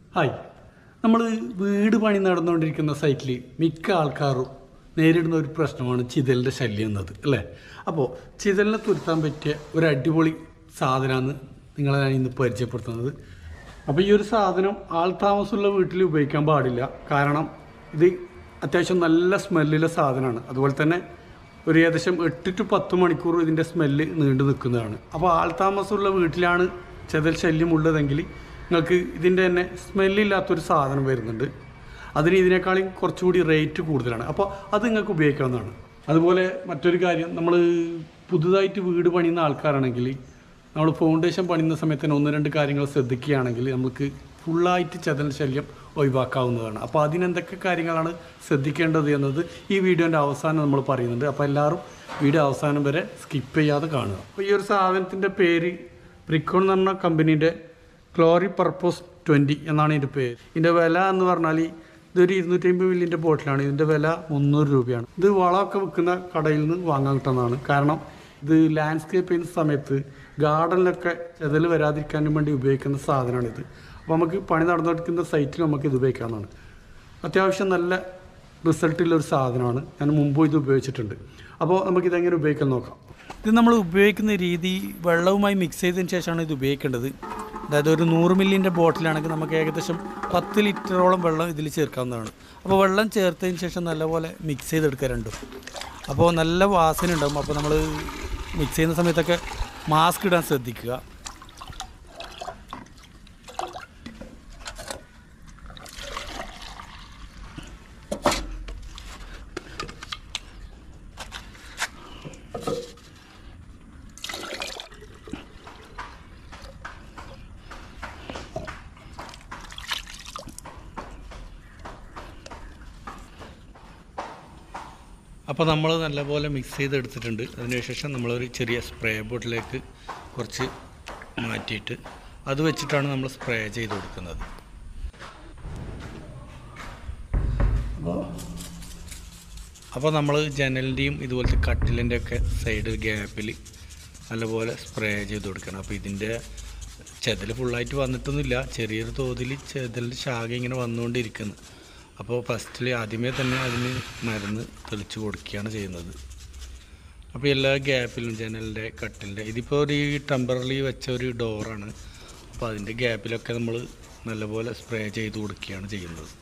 hi നമ്മൾ വീട് പണി നടന്നുകൊണ്ടിരിക്കുന്ന സൈറ്റിൽ മിക്ക ആൾക്കാരും നേരിടുന്ന ഒരു പ്രശ്നമാണ് ചിതലിൻ്റെ ശല്യം എന്നത് അല്ലേ അപ്പോൾ ചിതലിനെ തുരുത്താൻ പറ്റിയ ഒരു അടിപൊളി സാധനമാണ് നിങ്ങളെ ഞാൻ ഇന്ന് പരിചയപ്പെടുത്തുന്നത് അപ്പോൾ ഈ ഒരു സാധനം ആൾ താമസമുള്ള വീട്ടിൽ ഉപയോഗിക്കാൻ പാടില്ല കാരണം ഇത് അത്യാവശ്യം നല്ല സ്മെല്ലുള്ള സാധനമാണ് അതുപോലെ തന്നെ ഒരു ഏകദേശം എട്ട് ടു പത്ത് മണിക്കൂർ ഇതിൻ്റെ സ്മെല്ല് നീണ്ടു നിൽക്കുന്നതാണ് അപ്പോൾ ആൾ താമസമുള്ള വീട്ടിലാണ് ചെതൽ ശല്യമുള്ളതെങ്കിൽ നിങ്ങൾക്ക് ഇതിൻ്റെ തന്നെ സ്മെല്ലില്ലാത്തൊരു സാധനം വരുന്നുണ്ട് അതിന് ഇതിനേക്കാളും കുറച്ചുകൂടി റേറ്റ് കൂടുതലാണ് അപ്പോൾ അത് നിങ്ങൾക്ക് ഉപയോഗിക്കാവുന്നതാണ് അതുപോലെ മറ്റൊരു കാര്യം നമ്മൾ പുതുതായിട്ട് വീട് പണിയുന്ന ആൾക്കാരാണെങ്കിൽ നമ്മൾ ഫൗണ്ടേഷൻ പണിയുന്ന സമയത്ത് തന്നെ ഒന്ന് രണ്ട് കാര്യങ്ങൾ ശ്രദ്ധിക്കുകയാണെങ്കിൽ നമുക്ക് ഫുള്ളായിട്ട് ചെതൽ ശല്യം ഒഴിവാക്കാവുന്നതാണ് അപ്പോൾ അതിനെന്തൊക്കെ കാര്യങ്ങളാണ് ശ്രദ്ധിക്കേണ്ടത് എന്നത് ഈ വീഡിയോൻ്റെ അവസാനം നമ്മൾ പറയുന്നുണ്ട് അപ്പോൾ എല്ലാവരും വീഡിയോ അവസാനം വരെ സ്കിപ്പ് ചെയ്യാതെ കാണുക അപ്പോൾ ഈ ഒരു സാധനത്തിൻ്റെ പേര് പ്രിക്കോൺ എന്ന് പറഞ്ഞ കമ്പനീൻ്റെ ക്ലോറി പർപ്പസ് ട്വൻറ്റി എന്നാണ് ഇതിൻ്റെ പേര് ഇതിൻ്റെ വില എന്ന് പറഞ്ഞാൽ ഇതൊരു ഇരുന്നൂറ്റി അമ്പത് മില്ലിൻ്റെ ബോട്ടിലാണ് ഇതിൻ്റെ വില മുന്നൂറ് രൂപയാണ് ഇത് വളമൊക്കെ വിൽക്കുന്ന കടയിൽ നിന്ന് വാങ്ങാൻ കിട്ടുന്നതാണ് കാരണം ഇത് ലാൻഡ്സ്കേപ്പ് ചെയ്യുന്ന സമയത്ത് ഗാർഡനിലൊക്കെ ചെതൽ വരാതിരിക്കാനും വേണ്ടി ഉപയോഗിക്കുന്ന സാധനമാണിത് അപ്പോൾ നമുക്ക് പണി നടന്നുകൊണ്ടിരിക്കുന്ന സൈറ്റിൽ നമുക്ക് ഇത് ഉപയോഗിക്കാവുന്നതാണ് അത്യാവശ്യം നല്ല റിസൾട്ടുള്ള ഒരു സാധനമാണ് ഞാൻ മുമ്പ് ഇത് ഉപയോഗിച്ചിട്ടുണ്ട് അപ്പോൾ നമുക്കിതെങ്ങനെ ഉപയോഗിക്കാൻ നോക്കാം ഇത് നമ്മൾ ഉപയോഗിക്കുന്ന രീതി വെള്ളവുമായി മിക്സ് ചെയ്തതിന് ശേഷമാണ് ഇത് ഉപയോഗിക്കേണ്ടത് അതായത് ഒരു നൂറ് മില്ലിൻ്റെ ബോട്ടിലാണെങ്കിൽ നമുക്ക് ഏകദേശം പത്ത് ലിറ്ററോളം വെള്ളം ഇതിൽ ചേർക്കാവുന്നതാണ് അപ്പോൾ വെള്ളം ചേർത്തതിന് ശേഷം നല്ലപോലെ മിക്സ് ചെയ്തെടുക്കുക രണ്ടും അപ്പോൾ നല്ല വാസന ഉണ്ടാകും അപ്പോൾ നമ്മൾ മിക്സ് ചെയ്യുന്ന സമയത്തൊക്കെ മാസ്ക് ഇടാൻ ശ്രദ്ധിക്കുക അപ്പോൾ നമ്മൾ നല്ലപോലെ മിക്സ് ചെയ്തെടുത്തിട്ടുണ്ട് അതിനുശേഷം നമ്മളൊരു ചെറിയ സ്പ്രേ ബോട്ടിലേക്ക് കുറച്ച് മാറ്റിയിട്ട് അത് വെച്ചിട്ടാണ് നമ്മൾ സ്പ്രേ ചെയ്ത് കൊടുക്കുന്നത് അപ്പോൾ അപ്പോൾ നമ്മൾ ജനലിൻ്റെയും ഇതുപോലത്തെ കട്ടിലിൻ്റെ ഒക്കെ സൈഡ് ഗ്യാപ്പിൽ നല്ലപോലെ സ്പ്രേ ചെയ്ത് കൊടുക്കണം അപ്പോൾ ഇതിൻ്റെ ചെതൽ ഫുള്ളായിട്ട് വന്നിട്ടൊന്നുമില്ല ചെറിയൊരു തോതിൽ ചെതലിൻ്റെ ശാഖ ഇങ്ങനെ വന്നുകൊണ്ടിരിക്കുന്നു അപ്പോൾ ഫസ്റ്റിൽ ആദ്യമേ തന്നെ അതിന് മരുന്ന് തെളിച്ച് കൊടുക്കുകയാണ് ചെയ്യുന്നത് അപ്പോൾ എല്ലാ ഗ്യാപ്പിലും ജനലിൻ്റെ കട്ടിലിൻ്റെ ഇതിപ്പോൾ ഒരു ടെമ്പററി വെച്ച ഒരു ഡോറാണ് അപ്പോൾ അതിൻ്റെ ഗ്യാപ്പിലൊക്കെ നമ്മൾ നല്ലപോലെ സ്പ്രേ ചെയ്ത് കൊടുക്കുകയാണ് ചെയ്യുന്നത്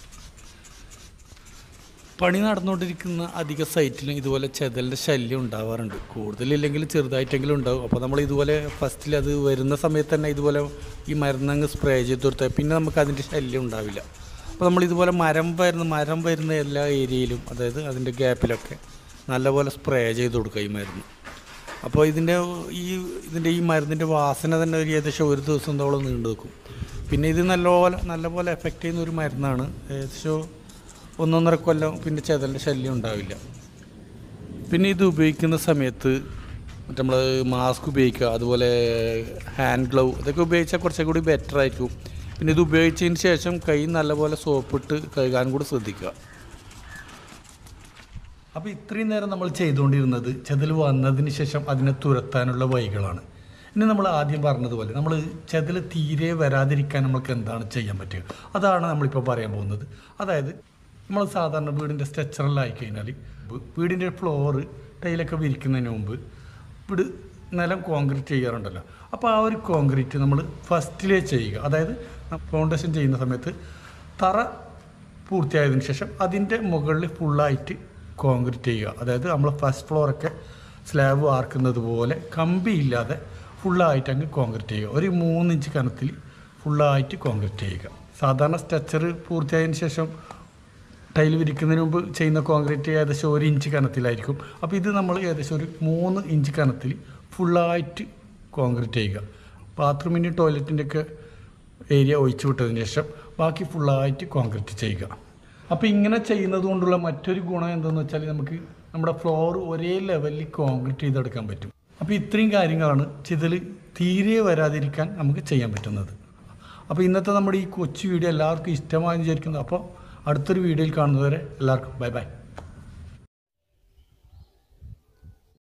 പണി നടന്നുകൊണ്ടിരിക്കുന്ന അധിക സൈറ്റിലും ഇതുപോലെ ചെതലിൻ്റെ ശല്യം ഉണ്ടാവാറുണ്ട് കൂടുതലില്ലെങ്കിൽ ചെറുതായിട്ടെങ്കിലും ഉണ്ടാവും അപ്പോൾ നമ്മൾ ഇതുപോലെ ഫസ്റ്റിൽ അത് വരുന്ന സമയത്ത് തന്നെ ഇതുപോലെ ഈ മരുന്നങ്ങ് സ്പ്രേ ചെയ്ത് കൊടുത്താൽ പിന്നെ നമുക്ക് അതിൻ്റെ ശല്യം ഉണ്ടാവില്ല അപ്പോൾ നമ്മൾ ഇതുപോലെ മരം വരുന്ന മരം വരുന്ന എല്ലാ ഏരിയയിലും അതായത് അതിൻ്റെ ഗ്യാപ്പിലൊക്കെ നല്ലപോലെ സ്പ്രേ ചെയ്ത് കൊടുക്കുക ഈ മരുന്ന് അപ്പോൾ ഇതിൻ്റെ ഈ ഇതിൻ്റെ ഈ മരുന്നിൻ്റെ വാസന തന്നെ ഒരു ഏകദേശം ഒരു ദിവസത്തോളം നീണ്ടു നിൽക്കും പിന്നെ ഇത് നല്ലപോലെ നല്ലപോലെ എഫക്റ്റ് ചെയ്യുന്ന ഒരു മരുന്നാണ് ഏകദേശം ഒന്നൊന്നര കൊല്ലം പിന്നെ ചെതലിൻ്റെ ശല്യം ഉണ്ടാവില്ല പിന്നെ ഇത് ഉപയോഗിക്കുന്ന സമയത്ത് മറ്റേ നമ്മൾ മാസ്ക് ഉപയോഗിക്കുക അതുപോലെ ഹാൻഡ് ഗ്ലൗ ഇതൊക്കെ ഉപയോഗിച്ചാൽ കുറച്ചും കൂടി ബെറ്റർ ആയിരിക്കും പിന്നെ ഇത് ഉപയോഗിച്ചതിന് ശേഷം കൈ നല്ലപോലെ സോപ്പിട്ട് കഴുകാൻ കൂടി ശ്രദ്ധിക്കുക അപ്പോൾ ഇത്രയും നേരം നമ്മൾ ചെയ്തുകൊണ്ടിരുന്നത് ചെതൽ വന്നതിന് ശേഷം അതിനെ തുരത്താനുള്ള വഴികളാണ് ഇനി നമ്മൾ ആദ്യം പറഞ്ഞതുപോലെ നമ്മൾ ചെതൽ തീരെ വരാതിരിക്കാൻ നമുക്ക് എന്താണ് ചെയ്യാൻ പറ്റുക അതാണ് നമ്മളിപ്പോൾ പറയാൻ പോകുന്നത് അതായത് നമ്മൾ സാധാരണ വീടിൻ്റെ സ്ട്രെച്ചറിലായി കഴിഞ്ഞാൽ വീടിൻ്റെ ഫ്ലോറ് ടൈലൊക്കെ വിരിക്കുന്നതിന് മുമ്പ് വീട് നിലം കോൺക്രീറ്റ് ചെയ്യാറുണ്ടല്ലോ അപ്പോൾ ആ ഒരു കോൺക്രീറ്റ് നമ്മൾ ഫസ്റ്റിലേ ചെയ്യുക അതായത് ഫൗണ്ടേഷൻ ചെയ്യുന്ന സമയത്ത് തറ പൂർത്തിയായതിനു ശേഷം അതിൻ്റെ മുകളിൽ ഫുള്ളായിട്ട് കോൺക്രീറ്റ് ചെയ്യുക അതായത് നമ്മൾ ഫസ്റ്റ് ഫ്ലോറൊക്കെ സ്ലാബ് വാർക്കുന്നത് പോലെ കമ്പിയില്ലാതെ ഫുള്ളായിട്ട് അങ്ങ് കോൺക്രീറ്റ് ചെയ്യുക ഒരു മൂന്നിഞ്ച് കനത്തിൽ ഫുള്ളായിട്ട് കോൺക്രീറ്റ് ചെയ്യുക സാധാരണ സ്ട്രക്ചർ പൂർത്തിയായതിനു ശേഷം ടൈൽ വിരിക്കുന്നതിന് മുമ്പ് ചെയ്യുന്ന കോൺക്രീറ്റ് ഏകദേശം ഒരു ഇഞ്ച് കനത്തിലായിരിക്കും അപ്പോൾ ഇത് നമ്മൾ ഏകദേശം ഒരു മൂന്ന് ഇഞ്ച് കനത്തിൽ ഫുള്ളായിട്ട് കോൺക്രീറ്റ് ചെയ്യുക ബാത്റൂമിൻ്റെ ടോയ്ലറ്റിൻ്റെ ഒക്കെ ഏരിയ ഒഴിച്ചു വിട്ടതിന് ശേഷം ബാക്കി ഫുള്ളായിട്ട് കോൺക്രീറ്റ് ചെയ്യുക അപ്പോൾ ഇങ്ങനെ ചെയ്യുന്നത് കൊണ്ടുള്ള മറ്റൊരു ഗുണം എന്തെന്ന് വെച്ചാൽ നമുക്ക് നമ്മുടെ ഫ്ലോർ ഒരേ ലെവലിൽ കോൺക്രീറ്റ് ചെയ്തെടുക്കാൻ പറ്റും അപ്പോൾ ഇത്രയും കാര്യങ്ങളാണ് ചിതൽ തീരെ വരാതിരിക്കാൻ നമുക്ക് ചെയ്യാൻ പറ്റുന്നത് അപ്പോൾ ഇന്നത്തെ നമ്മുടെ ഈ കൊച്ചു വീഡിയോ എല്ലാവർക്കും ഇഷ്ടമായെന്ന് വിചാരിക്കുന്നു അപ്പോൾ അടുത്തൊരു വീഡിയോയിൽ കാണുന്നതുവരെ എല്ലാവർക്കും ബൈ ബൈ